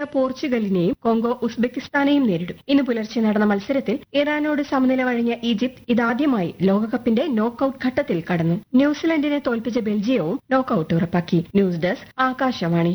പോർച്ചുഗലിനെയും Congo ഉസ്ബെക്കിസ്ഥാനെയും നേരിടും ഇന്ന് പുലർച്ചെ നടന്ന മത്സരത്തിൽ ഇറാനോട് സമനില വഴങ്ങിയ ഈജിപ്ത് ഇതാദ്യമായി ലോകകപ്പിന്റെ നോക്കൌട്ട് ഘട്ടത്തിൽ കടന്നു ന്യൂസിലൻഡിനെ തോൽപ്പിച്ച ബെൽജിയവും നോക്കൌട്ട് ഉറപ്പാക്കി news desk Akashvani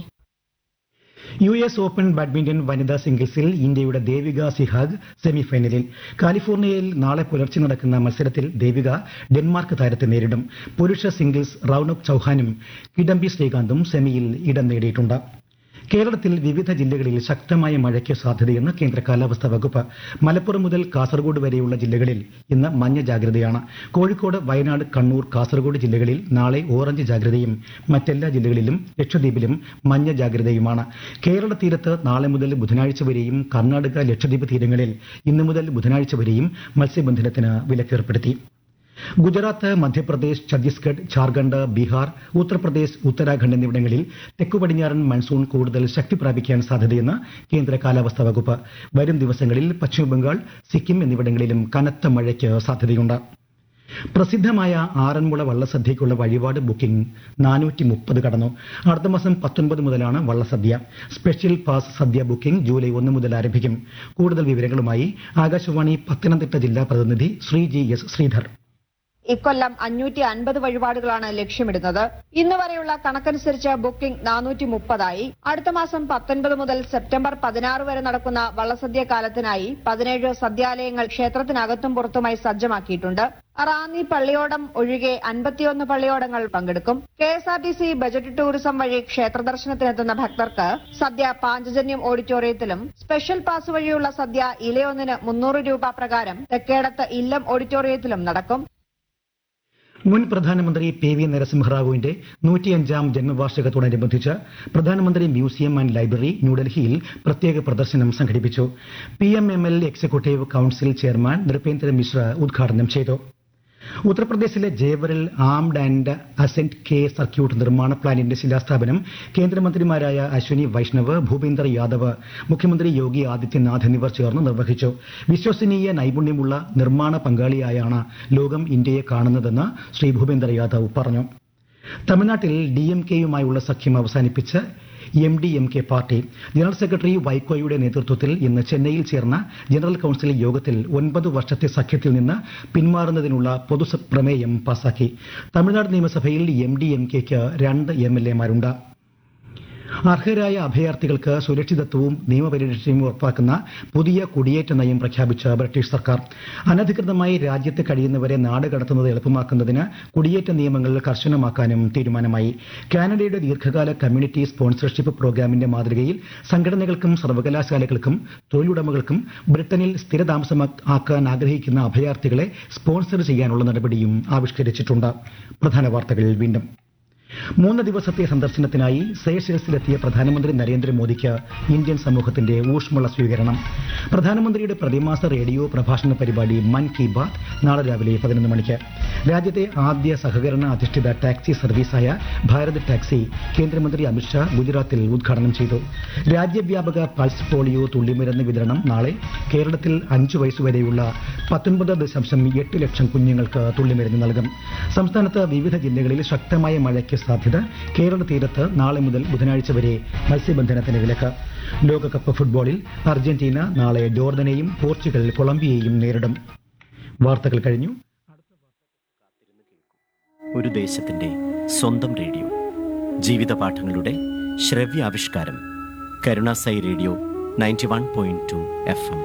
U S open badminton വനിതാ സിംഗിൾസിൽ ഇന്ത്യയുടെ ദേവിക സിഹാഗ് സെമിഫൈനലിൽ കാലിഫോർണിയയിൽ നാളെ പുലർച്ചെ നടക്കുന്ന മത്സരത്തിൽ ദേവിക ഡെൻമാർക്ക് താരത്തെ നേരിടും പുരുഷ സിംഗിൾസ് റൌണക് ചൌഹാനും കിഡംബി ശ്രീകാന്തും സെമിയിൽ ഇടം നേടിയിട്ടുണ്ട് കേരളത്തിൽ വിവിധ ജില്ലകളിൽ ശക്തമായ മഴയ്ക്ക് സാധ്യതയെന്ന് കേന്ദ്ര കാലാവസ്ഥാ വകുപ്പ് മലപ്പുറം മുതൽ കാസർഗോഡ് വരെയുള്ള ജില്ലകളിൽ ഇന്ന് മഞ്ഞ ജാഗ്രതയാണ് കോഴിക്കോട് വയനാട് കണ്ണൂർ കാസർഗോഡ് ജില്ലകളിൽ നാളെ ഓറഞ്ച് ജാഗ്രതയും മറ്റെല്ലാ ജില്ലകളിലും ലക്ഷദ്വീപിലും മഞ്ഞ ജാഗ്രതയുമാണ് കേരള തീരത്ത് നാളെ മുതൽ ബുധനാഴ്ച വരെയും കർണാടക ലക്ഷദ്വീപ് തീരങ്ങളിൽ ഇന്നു മുതൽ ബുധനാഴ്ച വരെയും മത്സ്യബന്ധനത്തിന് വിലക്കേർപ്പെടുത്തി ഗുജറാത്ത് മധ്യപ്രദേശ് ഛത്തീസ്ഗഡ് ഝാർഖണ്ഡ് ബീഹാർ ഉത്തർപ്രദേശ് ഉത്തരാഖണ്ഡ് എന്നിവിടങ്ങളിൽ തെക്കു പടിഞ്ഞാറൻ മൺസൂൺ കൂടുതൽ ശക്തി പ്രാപിക്കാൻ സാധ്യതയെന്ന് കേന്ദ്ര കാലാവസ്ഥാ വകുപ്പ് വരും ദിവസങ്ങളിൽ പശ്ചിമബംഗാൾ സിക്കിം എന്നിവിടങ്ങളിലും കനത്ത മഴയ്ക്ക് സാധ്യതയുണ്ട് പ്രസിദ്ധമായ ആറന്മുള വള്ളസദ്യയ്ക്കുള്ള വഴിപാട് ബുക്കിംഗ് നാനൂറ്റി മുപ്പത് കടന്നു അടുത്ത മാസം പത്തൊൻപത് മുതലാണ് വള്ളസദ്യ സ്പെഷ്യൽ പാസ് സദ്യ ബുക്കിംഗ് ജൂലൈ ഒന്ന് മുതൽ ആരംഭിക്കും കൂടുതൽ വിവരങ്ങളുമായി ആകാശവാണി പത്തനംതിട്ട ജില്ലാ പ്രതിനിധി ശ്രീ ജി എസ് ശ്രീധർ ഇക്കൊല്ലം അഞ്ഞൂറ്റി അൻപത് വഴിപാടുകളാണ് ലക്ഷ്യമിടുന്നത് ഇന്ന് വരെയുള്ള കണക്കനുസരിച്ച് ബുക്കിംഗ് നാനൂറ്റി മുപ്പതായി അടുത്ത മാസം പത്തൊൻപത് മുതൽ സെപ്റ്റംബർ പതിനാറ് വരെ നടക്കുന്ന വള്ളസദ്യ കാലത്തിനായി പതിനേഴ് സദ്യാലയങ്ങൾ ക്ഷേത്രത്തിനകത്തും പുറത്തുമായി സജ്ജമാക്കിയിട്ടുണ്ട് റാന്നി പള്ളിയോടം ഒഴികെ അൻപത്തിയൊന്ന് പള്ളിയോടങ്ങൾ പങ്കെടുക്കും K S R T C budget tourism വഴി ക്ഷേത്ര ദർശനത്തിനെത്തുന്ന ഭക്തർക്ക് സദ്യ പാഞ്ചജന്യം ഓഡിറ്റോറിയത്തിലും സ്പെഷ്യൽ പാസ് വഴിയുള്ള സദ്യ ഇലയൊന്നിന് മുന്നൂറ് രൂപ പ്രകാരം തെക്കേടത്ത് ഇല്ലം ഓഡിറ്റോറിയത്തിലും നടക്കും മുൻ പ്രധാനമന്ത്രി പി വി നരസിംഹറാവുവിന്റെ നൂറ്റിയഞ്ചാം ജന്മവാർഷികത്തോടനുബന്ധിച്ച് പ്രധാനമന്ത്രി മ്യൂസിയം ആൻഡ് ലൈബ്രറി ന്യൂഡൽഹിയിൽ പ്രത്യേക പ്രദർശനം സംഘടിപ്പിച്ചു P M M L executive council chairman Nripendra Mishra ഉദ്ഘാടനം ചെയ്തു ഉത്തർപ്രദേശിലെ ജേവറിൽ ആംഡ് ആൻഡ് അസെന്റ് കെ സർക്യൂട്ട് നിർമ്മാണ പ്ലാന്റിന്റെ ശിലാസ്ഥാപനം കേന്ദ്രമന്ത്രിമാരായ അശ്വിനി വൈഷ്ണവ് ഭൂപേന്ദർ യാദവ് മുഖ്യമന്ത്രി യോഗി ആദിത്യനാഥ് എന്നിവർ ചേർന്ന് നിർവഹിച്ചു വിശ്വസനീയ നൈപുണ്യമുള്ള നിർമ്മാണ പങ്കാളിയായാണ് ലോകം ഇന്ത്യയെ കാണുന്നതെന്ന് ശ്രീ ഭൂപേന്ദർ യാദവ് പറഞ്ഞു തമിഴ്നാട്ടിൽ ഡി എം കെയുമായുള്ള സഖ്യം അവസാനിപ്പിച്ച് M D M K party general secretary വൈക്കോയുടെ നേതൃത്വത്തിൽ ഇന്ന് ചെന്നൈയിൽ ചേർന്ന ജനറൽ കൌൺസിൽ യോഗത്തിൽ ഒൻപത് വർഷത്തെ സഖ്യത്തിൽ നിന്ന് പിന്മാറുന്നതിനുള്ള പൊതു പ്രമേയം പാസാക്കി തമിഴ്നാട് നിയമസഭയിൽ എം ഡി എം കെക്ക് രണ്ട് എം എൽ എമാരുണ്ട് അർഹരായ അഭയാർത്ഥികൾക്ക് സുരക്ഷിതത്വവും നിയമപരിരക്ഷയും ഉറപ്പാക്കുന്ന പുതിയ കുടിയേറ്റ നയം പ്രഖ്യാപിച്ച ബ്രിട്ടീഷ് സർക്കാർ അനധികൃതമായി രാജ്യത്ത് കഴിയുന്നവരെ നാട് കടത്തുന്നത് എളുപ്പമാക്കുന്നതിന് കുടിയേറ്റ നിയമങ്ങൾ കർശനമാക്കാനും തീരുമാനമായി കാനഡയുടെ ദീർഘകാല കമ്മ്യൂണിറ്റി സ്പോൺസർഷിപ്പ് പ്രോഗ്രാമിന്റെ മാതൃകയിൽ സംഘടനകൾക്കും സർവകലാശാലകൾക്കും തൊഴിലുടമകൾക്കും ബ്രിട്ടനിൽ സ്ഥിരതാമസമാക്കാൻ ആഗ്രഹിക്കുന്ന അഭയാർത്ഥികളെ സ്പോൺസർ ചെയ്യാനുള്ള നടപടിയും ആവിഷ്കരിച്ചിട്ടുണ്ട് പ്രധാന വാർത്തകൾ വീണ്ടും മൂന്ന് ദിവസത്തെ സന്ദർശനത്തിനായി സേഷൽസിലെത്തിയ പ്രധാനമന്ത്രി നരേന്ദ്രമോദിക്ക് ഇന്ത്യൻ സമൂഹത്തിന്റെ ഊഷ്മള സ്വീകരണം പ്രധാനമന്ത്രിയുടെ പ്രതിമാസ റേഡിയോ പ്രഭാഷണ പരിപാടി മൻ കി ബാത് നാളെ രാവിലെ പതിനൊന്ന് മണിക്ക് രാജ്യത്തെ ആദ്യ സഹകരണ അധിഷ്ഠിത ടാക്സി സർവീസായ ഭാരത് ടാക്സി കേന്ദ്രമന്ത്രി അമിത്ഷാ ഗുജറാത്തിൽ ഉദ്ഘാടനം ചെയ്തു രാജ്യവ്യാപക പൾസ് പോളിയോ തുള്ളിമരുന്ന് വിതരണം നാളെ കേരളത്തിൽ അഞ്ചു വയസ്സുവരെയുള്ള പത്തൊൻപത് ദശാംശം എട്ട് ലക്ഷം കുഞ്ഞുങ്ങൾക്ക് തുള്ളിമരുന്ന് നൽകും സംസ്ഥാനത്ത് വിവിധ ജില്ലകളിൽ ശക്തമായ മഴയ്ക്ക് സാധ്യത കേരള തീരത്ത് നാളെ മുതൽ ബുധനാഴ്ച വരെ മത്സ്യബന്ധനത്തിന് വിലക്ക് ലോകകപ്പ് ഫുട്ബോളിൽ അർജന്റീന നാളെ ജോർദനെയും പോർച്ചുഗൽ കൊളംബിയയെയും നേരിടും വാർത്തകൾ കഴിഞ്ഞു ഒരു ദേശത്തിന്റെ സ്വന്തം റേഡിയോ ജീവിത പാഠങ്ങളുടെ ശ്രവ്യാവിഷ്കാരം Karunasai radio ninety one point two F M